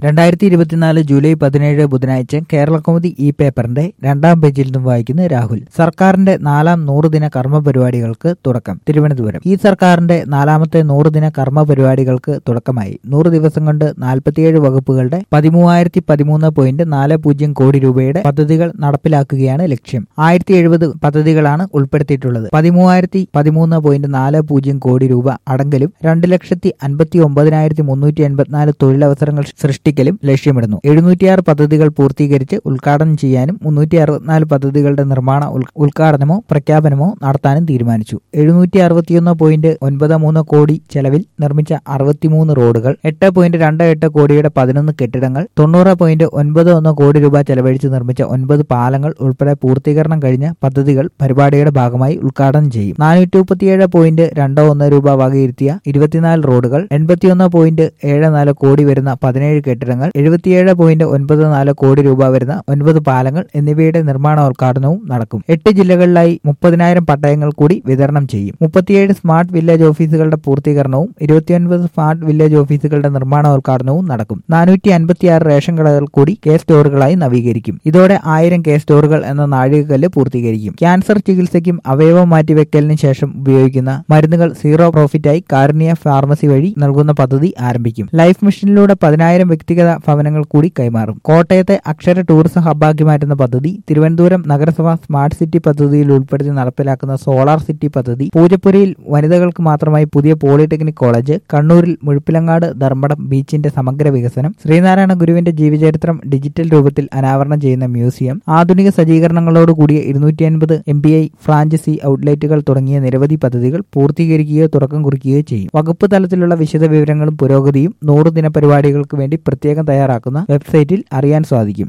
രണ്ടായിരത്തി ഇരുപത്തിനാല് ജൂലൈ പതിനേഴ് ബുധനാഴ്ച കേരള കൗമുദി ഇ പേപ്പറിന്റെ രണ്ടാം പേജിൽ നിന്നും വായിക്കുന്ന രാഹുൽ സർക്കാരിന്റെ നാലാം നൂറുദിന കർമ്മ പരിപാടികൾക്ക് തുടക്കം തിരുവനന്തപുരം ഈ സർക്കാരിന്റെ നാലാമത്തെ നൂറുദിന കർമ്മ പരിപാടികൾക്ക് തുടക്കമായി നൂറ് ദിവസം കൊണ്ട് നാൽപ്പത്തിയേഴ് വകുപ്പുകളുടെ പതിമൂവായിരത്തി പതിമൂന്ന് പോയിന്റ് നാല് പൂജ്യം കോടി രൂപയുടെ പദ്ധതികൾ നടപ്പിലാക്കുകയാണ് ലക്ഷ്യം ആയിരത്തി എഴുപത് പദ്ധതികളാണ് ഉൾപ്പെടുത്തിയിട്ടുള്ളത് പതിമൂവായിരത്തി പതിമൂന്ന് പോയിന്റ് നാല് പൂജ്യം കോടി രൂപ അടങ്കലും രണ്ട് ലക്ഷത്തി അൻപത്തി ഒമ്പതിനായിരത്തി മുന്നൂറ്റി എൺപത്തിനാല് തൊഴിലവസരങ്ങൾ സൃഷ്ടിക്കലും ലക്ഷ്യമിടുന്നു എഴുന്നൂറ്റിയാറ് പദ്ധതികൾ പൂർത്തീകരിച്ച് ഉദ്ഘാടനം ചെയ്യാനും മുന്നൂറ്റി അറുപത്തിനാല് പദ്ധതികളുടെ നിർമ്മാണ ഉൽ- ഉദ്ഘാടനമോ പ്രഖ്യാപനമോ നടത്താനും തീരുമാനിച്ചു എഴുന്നൂറ്റി അറുപത്തിയൊന്ന് പോയിന്റ് ഒൻപത് മൂന്ന് കോടി ചെലവിൽ നിർമ്മിച്ച അറുപത്തിമൂന്ന് റോഡുകൾ എട്ട് പോയിന്റ് രണ്ട് എട്ട് കോടിയുടെ പതിനൊന്ന് കെട്ടിടങ്ങൾ തൊണ്ണൂറ് പോയിന്റ് ഒൻപത് ഒന്ന് കോടി രൂപ ചെലവഴിച്ച് നിർമ്മിച്ച ഒൻപത് പാലങ്ങൾ ഉൾപ്പെടെ പൂർത്തീകരണം കഴിഞ്ഞ പദ്ധതികൾ പരിപാടിയുടെ ഭാഗമായി ഉദ്ഘാടനം ചെയ്യും നാനൂറ്റി മുപ്പത്തിയേഴ് പോയിന്റ് രണ്ട് ഒന്ന് രൂപ വകയിരുത്തിയ ഇരുപത്തിനാല് റോഡുകൾ എൺപത്തിയൊന്ന് പോയിന്റ് ഏഴ് നാല് കോടി വരുന്ന പതിനേഴ് കെട്ടിടങ്ങൾ എഴുപത്തിയേഴ് പോയിന്റ് ഒൻപത് നാല് കോടി രൂപ വരുന്ന ഒൻപത് പാലങ്ങൾ എന്നിവയുടെ നിർമ്മാണോദ്ഘാടനവും നടക്കും എട്ട് ജില്ലകളിലായി മുപ്പതിനായിരം പട്ടയങ്ങൾ കൂടി വിതരണം ചെയ്യും മുപ്പത്തിയേഴ് സ്മാർട്ട് വില്ലേജ് ഓഫീസുകളുടെ പൂർത്തീകരണവും ഇരുപത്തിയൊൻപത് സ്മാർട്ട് വില്ലേജ് ഓഫീസുകളുടെ നിർമ്മാണോദ്ഘാടനവും നടക്കും നാനൂറ്റി അൻപത്തിയാറ് റേഷൻ കടകൾ കൂടി കെ സ്റ്റോറുകളായി നവീകരിക്കും ഇതോടെ ആയിരം കെ സ്റ്റോറുകൾ എന്ന നാഴികക്കല്ല് പൂർത്തീകരിക്കും ക്യാൻസർ ചികിത്സയ്ക്കും അവയവം മാറ്റിവെക്കലിന് ശേഷം ഉപയോഗിക്കുന്ന മരുന്നുകൾ സീറോ പ്രോഫിറ്റായി കാരുണ്യ ഫാർമസി വഴി നൽകുന്ന പദ്ധതി ആരംഭിക്കും ലൈഫ് മിഷനിലൂടെ പതിനായിരം വ്യക്തിഗത ഭവനങ്ങൾ കൂടി കൈമാറും കോട്ടയത്തെ അക്ഷര ടൂറിസം ഹബ്ബാക്കി മാറ്റുന്ന പദ്ധതി തിരുവനന്തപുരം നഗരസഭ സ്മാർട്ട് സിറ്റി പദ്ധതിയിൽ ഉൾപ്പെടുത്തി നടപ്പിലാക്കുന്ന സോളാർ സിറ്റി പദ്ധതി പൂജപ്പുരയിൽ വനിതകൾക്ക് മാത്രമായി പുതിയ പോളിടെക്നിക് കോളേജ് കണ്ണൂരിൽ മുഴുപ്പിലങ്ങാട് ധർമ്മടം ബീച്ചിന്റെ സമഗ്ര വികസനം ശ്രീനാരായണ ഗുരുവിന്റെ ജീവചരിത്രം ഡിജിറ്റൽ രൂപത്തിൽ അനാവരണം ചെയ്യുന്ന മ്യൂസിയം ആധുനിക സജ്ജീകരണങ്ങളോട് കൂടിയ ഇരുന്നൂറ്റി അൻപത് എം ബി ഐ ഫ്രാഞ്ചൈസി ഔട്ട്ലെറ്റുകൾ തുടങ്ങിയ നിരവധി പദ്ധതികൾ പൂർത്തീകരിക്കുകയോ തുടക്കം കുറിക്കുകയോ ചെയ്യും വകുപ്പ് തലത്തിലുള്ള വിശദ വിവരങ്ങളും പുരോഗതിയും നൂറ് ദിന പരിപാടികൾക്ക് വേണ്ടി പ്രത്യേകം തയ്യാറാക്കുന്ന വെബ്സൈറ്റിൽ അറിയാൻ സാധിക്കും